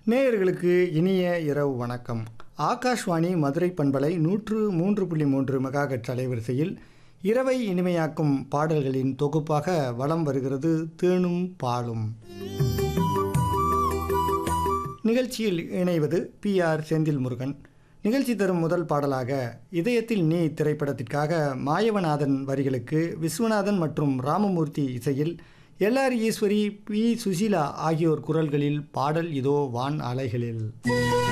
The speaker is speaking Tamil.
நேயர்களுக்கு இனிய இரவு வணக்கம் ஆகாஷ்வாணி மதுரை பண்பலை நூற்று மூன்று புள்ளி மூன்று மெகாகட் அலைவரிசையில் இரவை இனிமையாக்கும் பாடல்களின் தொகுப்பாக வலம் வருகிறது தேனும் பாலும் நிகழ்ச்சியில் இணைவது பி ஆர் செந்தில் முருகன் நிகழ்ச்சி தரும் முதல் பாடலாக இதயத்தில் நீ திரைப்படத்திற்காக மாயவநாதன் வரிகளுக்கு விஸ்வநாதன் மற்றும் ராமமூர்த்தி இசையில் எல்ஆர் ஈஸ்வரி பி சுசீலா ஆகியோர் குரல்களில் பாடல் இதோ வான் அலைகளில்